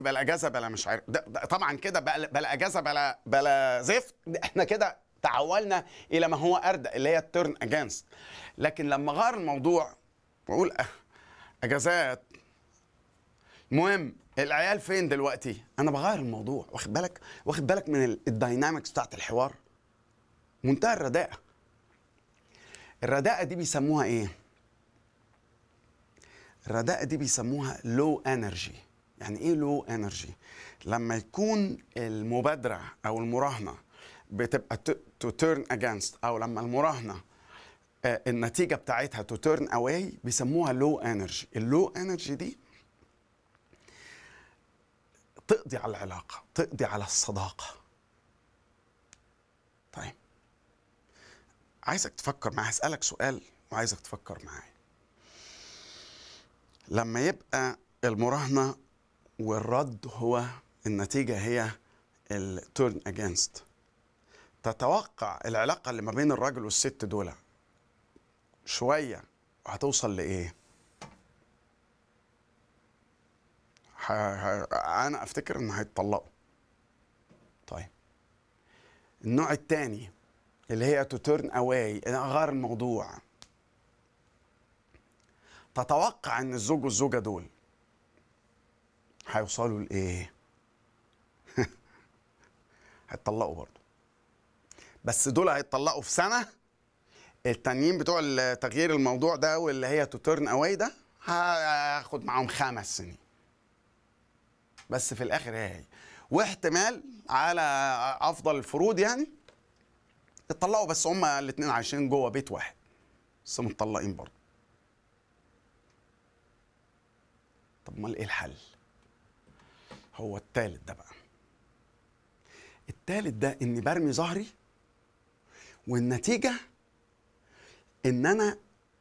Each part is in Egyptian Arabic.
بلا اجازه بلا مش عارف ده ده طبعا كده بلا, بلا اجازه بلا بلا زفت ده احنا كده تحولنا الى ما هو اردى اللي هي التيرن اجينست لكن لما غير الموضوع واقول أه، اجازات المهم العيال فين دلوقتي انا بغير الموضوع واخد بالك واخد بالك من ال- الداينامكس بتاعت الحوار منتهى الرداءه الرداءه دي بيسموها ايه الرداءه دي بيسموها لو انرجي يعني ايه لو انرجي لما يكون المبادره او المراهنه بتبقى تو تيرن اجينست او لما المراهنه آه، النتيجه بتاعتها تو تيرن اواي بيسموها لو انرجي اللو انرجي دي تقضي على العلاقه تقضي على الصداقه طيب عايزك تفكر معايا هسألك سؤال وعايزك تفكر معايا لما يبقى المراهنة والرد هو النتيجة هي التورن اجينست تتوقع العلاقة اللي ما بين الراجل والست دول شوية وهتوصل لإيه؟ ح... ح... أنا أفتكر إن هيتطلقوا طيب النوع التاني اللي هي تو تيرن اواي غير الموضوع تتوقع ان الزوج والزوجه دول هيوصلوا لايه هيتطلقوا برضه بس دول هيتطلقوا في سنه التانيين بتوع تغيير الموضوع ده واللي هي تو تيرن اواي ده هياخد معاهم خمس سنين بس في الاخر هي هي واحتمال على افضل الفروض يعني اتطلقوا بس هما الاثنين عايشين جوه بيت واحد بس متطلقين برضه طب امال ايه الحل هو التالت ده بقى التالت ده اني برمي ظهري والنتيجه ان انا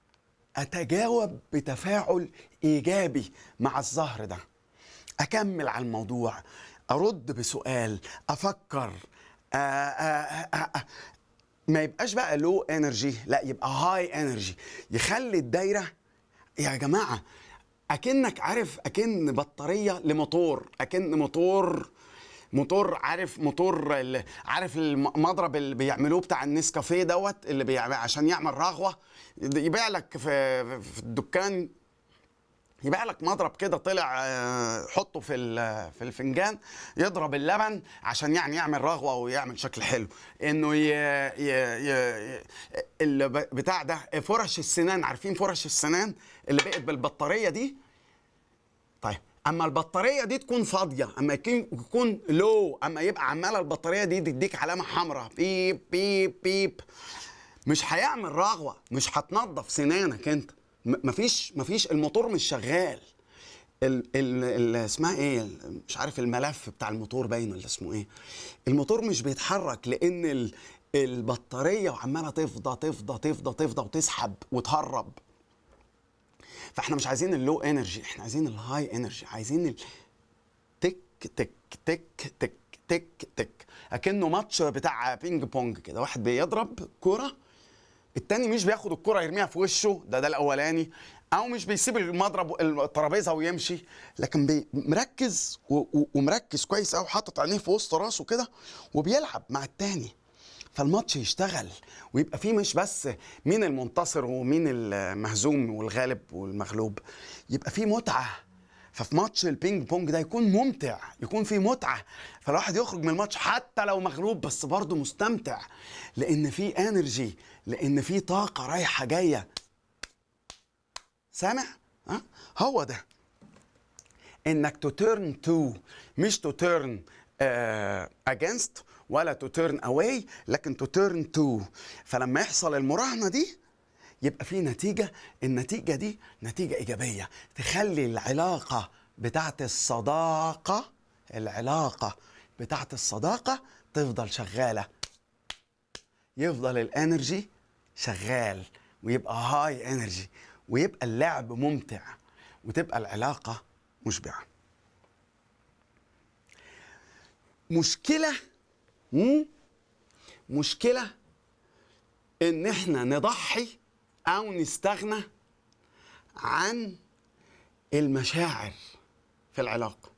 اتجاوب بتفاعل ايجابي مع الظهر ده اكمل على الموضوع ارد بسؤال افكر آآ آآ آآ ما يبقاش بقى لو انرجي لا يبقى هاي انرجي يخلي الدايره يا جماعه اكنك عارف اكن بطاريه لموتور اكن موتور موتور عارف موتور ال- عارف المضرب اللي بيعملوه بتاع النسكافيه دوت اللي بيعمل عشان يعمل رغوه يبيع لك في في الدكان يبيع لك مضرب كده طلع آه، حطه في ال- في الفنجان يضرب اللبن عشان يعني يعمل رغوه ويعمل شكل حلو انه ي... ي... ي... ال- بتاع ده فرش السنان عارفين فرش السنان اللي بقت بالبطاريه دي طيب اما البطاريه دي تكون فاضيه اما يكون يكون لو اما يبقى عماله البطاريه دي تديك علامه حمراء بيب بيب بيب مش هيعمل رغوه مش هتنظف سنانك انت م- مفيش مفيش الموتور مش شغال ال ال ال اسمها ايه ال- مش عارف الملف بتاع الموتور باين ولا اسمه ايه الموتور مش بيتحرك لان ال البطاريه عماله تفضى تفضى تفضى تفضى وتسحب وتهرب فاحنا مش عايزين اللو انرجي احنا عايزين الهاي انرجي عايزين ال... تك تك تك تك تك تك اكنه ماتش بتاع بينج بونج كده واحد بيضرب كوره التاني مش بياخد الكرة يرميها في وشه ده ده الاولاني او مش بيسيب المضرب الترابيزه ويمشي لكن بي مركز و- و- ومركز كويس قوي حاطط عينيه في وسط راسه كده وبيلعب مع التاني فالماتش يشتغل ويبقى فيه مش بس مين المنتصر ومين المهزوم والغالب والمغلوب يبقى فيه متعه ففي ماتش البينج بونج ده يكون ممتع يكون فيه متعه فالواحد يخرج من الماتش حتى لو مغلوب بس برضه مستمتع لان في انرجي لان في طاقه رايحه جايه سامع ها هو ده انك تو تيرن تو مش تو تيرن اجينست ولا تو تيرن اواي لكن تو تيرن تو فلما يحصل المراهنه دي يبقى في نتيجه النتيجه دي نتيجه ايجابيه تخلي العلاقه بتاعت الصداقه العلاقه بتاعت الصداقه تفضل شغاله يفضل الانرجي شغال ويبقى هاي انرجي ويبقى اللعب ممتع وتبقى العلاقة مشبعة مشكلة مم؟ مشكلة ان احنا نضحي او نستغنى عن المشاعر في العلاقة